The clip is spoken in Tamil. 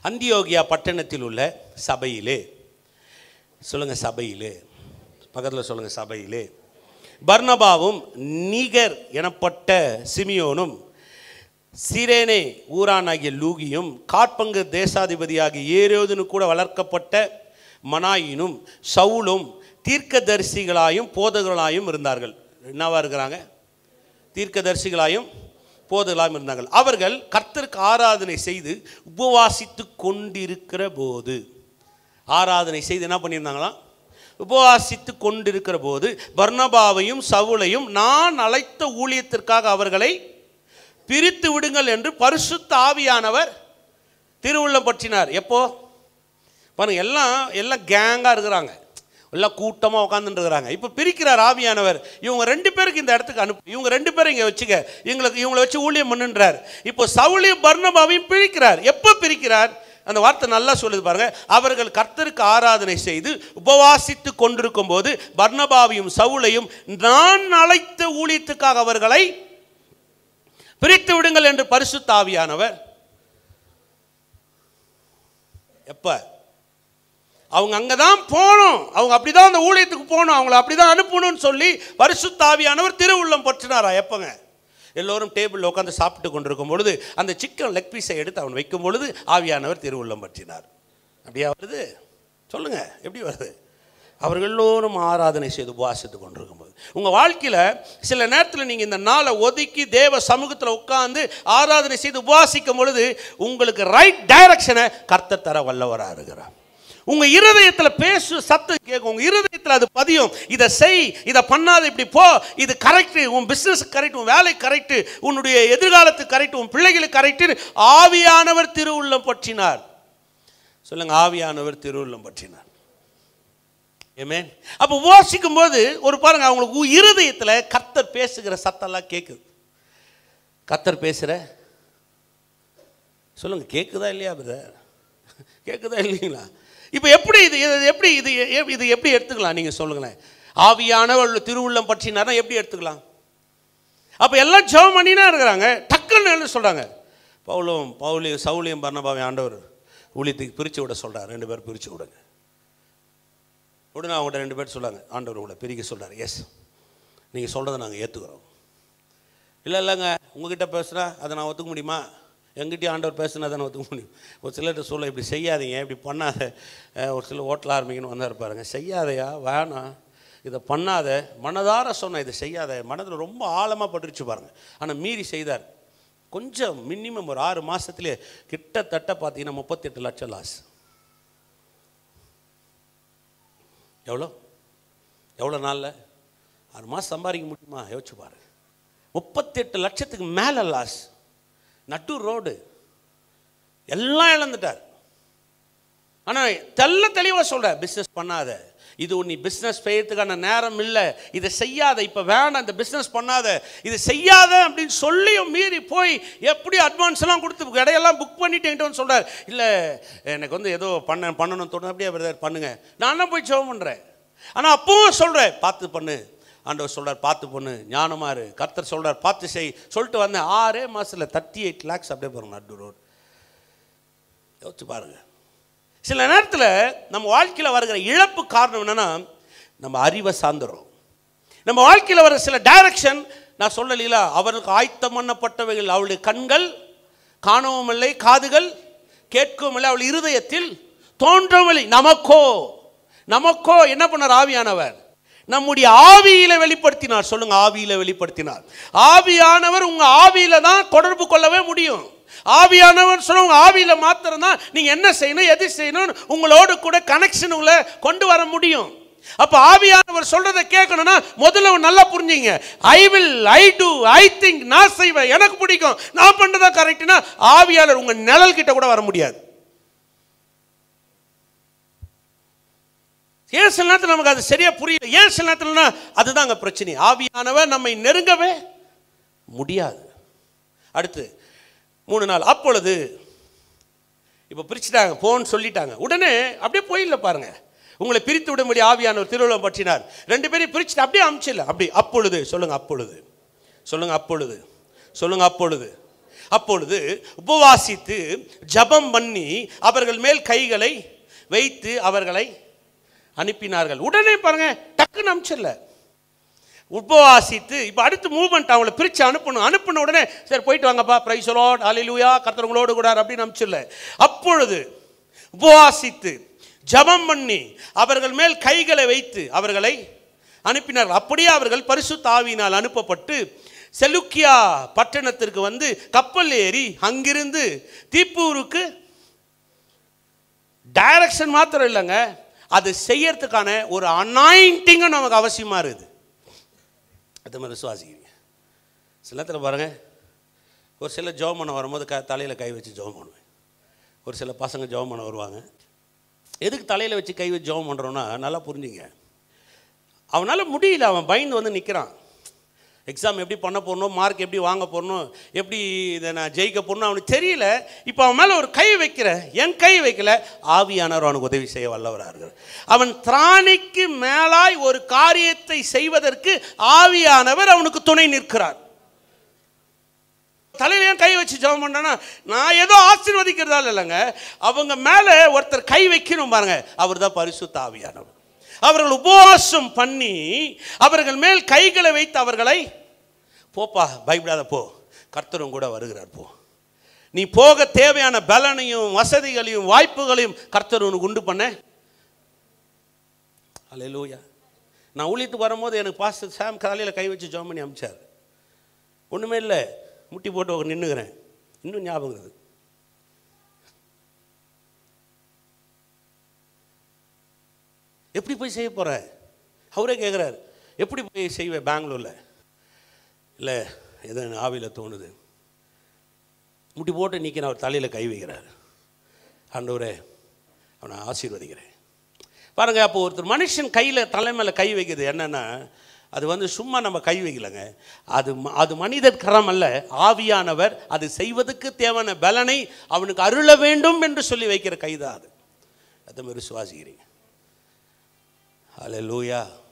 அந்தியோகியா பட்டணத்தில் உள்ள சபையிலே சொல்லுங்க சபையிலே பக்கத்தில் சொல்லுங்க சபையிலே பர்னபாவும் நீகர் எனப்பட்ட சிமியோனும் சிரேனே ஊரானாகிய லூகியும் காற்பங்கு தேசாதிபதியாகிய ஏரோதுனு கூட வளர்க்கப்பட்ட மனாயினும் சவுலும் தீர்க்கதரிசிகளாயும் போதகர்களாயும் இருந்தார்கள் என்னவா இருக்கிறாங்க தீர்க்கதரிசிகளாயும் போதகளாயும் இருந்தார்கள் அவர்கள் கர்த்தருக்கு ஆராதனை செய்து உபவாசித்து கொண்டிருக்கிற போது ஆராதனை செய்து என்ன பண்ணியிருந்தாங்களாம் உபவாசித்து கொண்டிருக்கிற போது பர்னபாவையும் சவுலையும் நான் அழைத்த ஊழியத்திற்காக அவர்களை பிரித்து விடுங்கள் என்று பரிசுத்த ஆவியானவர் திருவுள்ளம் பற்றினார் எப்போ பாருங்க எல்லாம் எல்லாம் கேங்காக இருக்கிறாங்க எல்லாம் கூட்டமாக உட்காந்துட்டு இருக்கிறாங்க இப்போ பிரிக்கிறார் ஆவியானவர் இவங்க ரெண்டு பேருக்கு இந்த இடத்துக்கு அனுப்பு இவங்க ரெண்டு பேரும் இங்கே வச்சுக்க இவங்களுக்கு இவங்களை வச்சு ஊழியம் பண்ணுன்றார் இப்போ சவுளியும் பர்ணபாவையும் பிரிக்கிறார் எப்போ பிரிக்கிறார் அந்த வார்த்தை நல்லா சொல்லுது பாருங்க அவர்கள் கர்த்தருக்கு ஆராதனை செய்து உபவாசித்து கொண்டிருக்கும் போது பர்ணபாவையும் சவுளையும் நான் அழைத்த ஊழியத்துக்காக அவர்களை பிரித்து விடுங்கள் என்று பரிசுத்த ஆவியானவர் எப்ப அவங்க அங்கே தான் போகணும் அவங்க அப்படி தான் அந்த ஊழியத்துக்கு போகணும் அவங்கள அப்படி தான் அனுப்பணும்னு சொல்லி பரிசுத்த ஆவியானவர் திருவுள்ளம் பற்றினாரா எப்பங்க எல்லோரும் டேபிளில் உட்காந்து சாப்பிட்டு கொண்டிருக்கும் பொழுது அந்த சிக்கன் லெக் பீஸை எடுத்து அவன் வைக்கும் பொழுது ஆவியானவர் திருவுள்ளம் பற்றினார் அப்படியா வருது சொல்லுங்க எப்படி வருது அவர்கள் எல்லோரும் ஆராதனை செய்து உபவாசித்து கொண்டிருக்கும்போது உங்கள் வாழ்க்கையில் சில நேரத்தில் நீங்கள் இந்த நாளை ஒதுக்கி தேவ சமூகத்தில் உட்காந்து ஆராதனை செய்து உபவாசிக்கும் பொழுது உங்களுக்கு ரைட் டைரக்ஷனை கர்த்தர் தர வல்லவராக இருக்கிறார் உங்கள் இருதயத்தில் பேசு சத்தம் கேட்கும் உங்கள் இருதயத்தில் அது பதியும் இதை செய் இதை பண்ணாத இப்படி போ இது கரெக்டு உன் பிஸ்னஸ் கரெக்ட் உன் வேலை கரெக்டு உன்னுடைய எதிர்காலத்துக்கு கரெக்ட் உன் பிள்ளைகளுக்கு கரெக்டு ஆவியானவர் திருவுள்ளம் பற்றினார் சொல்லுங்க ஆவியானவர் திருவுள்ளம் பற்றினார் ஏமேன் அப்போ உபவாசிக்கும் போது ஒரு பாருங்க அவங்களுக்கு உ- இருதயத்துல கர்த்தர் பேசுகிற சத்தம்லாம் கேட்குது கர்த்தர் பேசுகிற சொல்லுங்க கேட்குதா இல்லையா பிரதர் கேட்குதா இல்லைங்களா இப்போ எப்படி இது இது எப்படி இது எ- இது எப்படி எடுத்துக்கலாம் நீங்கள் சொல்லுங்களேன் ஆவியானவர் திருவுள்ளம் பற்றினாரா எப்படி எடுத்துக்கலாம் அப்போ எல்லாம் ஜெபம் பண்ணினா இருக்கிறாங்க டக்குன்னு என்ன சொல்கிறாங்க பவுலும் பவுலியும் சவுலியும் பர்ணபாவை ஆண்டவர் ஊழியத்துக்கு பிரித்து விட சொல்கிறார் ரெண்டு பேரும் பிரித்து விடுங்க உடனே அவங்கள்ட்ட ரெண்டு பேர் சொல்லாங்க ஆண்டவர் உங்களை பிரிக்க சொல்கிறார் எஸ் நீங்கள் சொல்கிறத நாங்கள் ஏற்றுக்கிறோம் இல்லை இல்லைங்க உங்ககிட்ட பேசுகிறா அதை நான் ஒத்துக்க முடியுமா எங்கிட்டயும் ஆண்டவர் பேசுனா அதை நான் ஒத்துக்க முடியும் ஒரு சிலர்கிட்ட சொல்ல இப்படி செய்யாதீங்க இப்படி பண்ணாத அஹ் ஒரு சிலர் ஓட்டல ஆரம்பிக்கணும் வந்தார் பாருங்க செய்யாதையா வேணாம் இதை பண்ணாத மனதார சொன்ன இதை செய்யாத மனதில் ரொம்ப ஆழமாக பட்டுருச்சு பாருங்க ஆனால் மீறி செய்தார் கொஞ்சம் மினிமம் ஒரு ஆறு மாதத்துலேயே கிட்டத்தட்ட பார்த்தீங்கன்னா முப்பத்தெட்டு லட்சம் லாஸ் எவ்வளோ எவ்வளோ நாளில் ஆறு மாதம் சம்பாதிக்க முடியுமா யோசிச்சு பாருங்க முப்பத்தெட்டு லட்சத்துக்கு மேலே லாஸ் நட்டு ரோடு எல்லாம் இழந்துட்டார் ஆனால் தெல்ல தெளிவாக சொல்ற பிஸ்னஸ் பண்ணாத இது நீ பிஸ்னஸ் செய்யறதுக்கான நேரம் இல்லை இதை செய்யாத இப்போ வேணாம் இந்த பிஸ்னஸ் பண்ணாத இது செய்யாத அப்படின்னு சொல்லியும் மீறி போய் எப்படி அட்வான்ஸ் எல்லாம் கொடுத்து இடையெல்லாம் புக் பண்ணிட்டேன்ட்டு சொல்றார் இல்லை எனக்கு வந்து ஏதோ பண்ண பண்ணணும் தோணும் அப்படியே பிரதர் பண்ணுங்க நான் தான் போய் ஜெபம் பண்ணுறேன் ஆனால் அப்பவும் சொல்கிறேன் பார்த்து பண்ணு ஆண்டவர் சொல்றார் பார்த்து பண்ணு ஞானமா இரு கர்த்தர் சொல்றார் பார்த்து செய் சொல்லிட்டு வந்தேன் ஆறே மாசத்துல தேர்ட்டி எயிட் லேக்ஸ் அப்படியே பாருங்க நடு ரோடு யோசிச்சு பாருங்க சில நேரத்தில் நம்ம வாழ்க்கையில் வருகிற இழப்பு காரணம் என்னன்னா நம்ம அறிவை சார்ந்துரும் நம்ம வாழ்க்கையில் வர சில டைரக்ஷன் நான் சொல்லலீங்களா அவருக்கு ஆயத்தம் பண்ணப்பட்டவைகள் அவளுடைய கண்கள் காணவும் இல்லை காதுகள் கேட்கவும் இல்லை அவள் இருதயத்தில் தோன்றவும் இல்லை நமக்கோ நமக்கோ என்ன பண்ணார் ஆவியானவர் நம்முடைய ஆவியில வெளிப்படுத்தினார் சொல்லுங்க ஆவியில வெளிப்படுத்தினார் ஆவியானவர் உங்க ஆவியில தான் தொடர்பு கொள்ளவே முடியும் ஆவியானவர் சொல்ல உங்க ஆவியில மாத்திரம் தான் நீங்க என்ன செய்யணும் எது செய்யணும் உங்களோடு கூட கனெக்ஷன் உங்களை கொண்டு வர முடியும் அப்ப ஆவியானவர் சொல்றதை கேட்கணும்னா முதல்ல ஒரு நல்லா புரிஞ்சுங்க I will I do I think நான் செய்வேன் எனக்கு பிடிக்கும் நான் பண்றதா கரெக்ட்னா ஆவியாளர் உங்க நிழல் கிட்ட கூட வர முடியாது ஏன் சில நேரத்தில் நமக்கு அது சரியா புரியல ஏன் சில நேரத்துலனா அதுதான் அங்கே பிரச்சனை ஆவியானவர் நம்மை நெருங்கவே முடியாது அடுத்து மூணு நாள் அப்பொழுது இப்போ பிரிச்சுட்டாங்க போன்னு சொல்லிட்டாங்க உடனே அப்படியே போயிடல பாருங்க உங்களை பிரித்து விடும்படி ஆவியானவர் திருவிழம் பற்றினார் ரெண்டு பேரையும் பிரிச்சுட்டு அப்படியே அமிச்சிடல அப்படி அப்பொழுது சொல்லுங்க அப்பொழுது சொல்லுங்க அப்பொழுது சொல்லுங்க அப்பொழுது அப்பொழுது உபவாசித்து ஜெபம் பண்ணி அவர்கள் மேல் கைகளை வைத்து அவர்களை அனுப்பினார்கள் உடனே பாருங்க டக்குன்னு அனுப்பிச்சிடல உபவாசித்து இப்போ அடுத்து மூவ்மெண்ட் அவங்கள பிரித்து அனுப்பணும் அனுப்பின உடனே சரி போயிட்டு வாங்கப்பா பிரைஸ் லார்ட் ஹalleluya கர்த்தர் உங்களோடு கூட அப்படின்னு அனுப்பிச்சிடல அப்பொழுது உபவாசித்து ஜெபம் பண்ணி அவர்கள் மேல் கைகளை வைத்து அவர்களை அனுப்பினார்கள் அப்படியே அவர்கள் பரிசுத்த ஆவியினால் அனுப்பப்பட்டு செலுக்கியா பட்டணத்திற்கு வந்து கப்பல் ஏறி அங்கிருந்து தீப்பூருக்கு டைரக்ஷன் மாத்திரம் இல்லைங்க அது செய்யறதுக்கான ஒரு அனாயிண்டிங்கும் நமக்கு அவசியமாக இருக்குது அது மாதிரி விசுவாசிக்கிறீங்க சில நேரத்தில் பாருங்கள் ஒரு சில ஜெபம் பண்ண வரும்போது க தலையில் கை வச்சு ஜெபம் பண்ணுவேன் ஒரு சில பசங்க ஜெபம் பண்ண வருவாங்க எதுக்கு தலையில் வச்சு கை வச்சு ஜெபம் பண்ணுறோன்னா நல்லா புரிஞ்சுங்க அவனால் முடியல அவன் பயந்து வந்து நிற்கிறான் எக்ஸாம் எப்படி பண்ண போகணும் மார்க் எப்படி வாங்க போகணும் எப்படி இதை நான் ஜெயிக்க போகணும் அவனுக்கு தெரியல இப்போ அவன் மேலே ஒரு கை வைக்கிற என் கை வைக்கல ஆவியானவர் அவனுக்கு உதவி செய்ய வல்லவராக இருக்கிறார் அவன் திராணிக்கு மேலாய் ஒரு காரியத்தை செய்வதற்கு ஆவியானவர் அவனுக்கு துணை நிற்கிறார் தலையில ஏன் கை வச்சு ஜெபம் பண்ணனா நான் ஏதோ ஆசீர்வதிக்கிறதால இல்லைங்க அவங்க மேலே ஒருத்தர் கை வைக்கணும் பாருங்க அவர் தான் பரிசுத்த ஆவியானவர் அவர்கள் உபவாசம் பண்ணி அவர்கள் மேல் கைகளை வைத்து அவர்களை போப்பா பயப்படாத போ கர்த்தரும் கூட வருகிறார் போ நீ போக தேவையான பலனையும் வசதிகளையும் வாய்ப்புகளையும் கர்த்தர் உனக்கு உண்டு பண்ண அல்லேலூயா நான் ஊழியத்துக்கு வரும்போது எனக்கு பாஸ்டர் சாம் காலையில் கை வச்சு ஜோம் பண்ணி அமிச்சார் ஒன்றுமே இல்லை முட்டி போட்டு நின்றுக்கிறேன் இன்னும் ஞாபகம் இருக்குது எப்படி போய் செய்ய போகிற அவரே கேட்குறாரு எப்படி போய் செய்வேன் பெங்களூரில் இல்லை எதோ எனக்கு ஆவியில் தோணுது முட்டி போட்டு நிற்கிற அவர் தலையில் கை வைக்கிறார் ஆண்டவரே அவனை ஆசீர்வதிக்கிறேன் பாருங்க அப்போ ஒருத்தர் மனுஷன் கையில் தலை மேலே கை வைக்கிறது என்னன்னா அது வந்து சும்மா நம்ம கை வைக்கலங்க அது ம- அது மனிதர் கரம் அல்ல ஆவியானவர் அது செய்வதற்கு தேவையான பலனை அவனுக்கு அருள வேண்டும் என்று சொல்லி வைக்கிற கைதான் அது அதை மாதிரி சுவாசிக்கிறீங்க அல்ல லூயா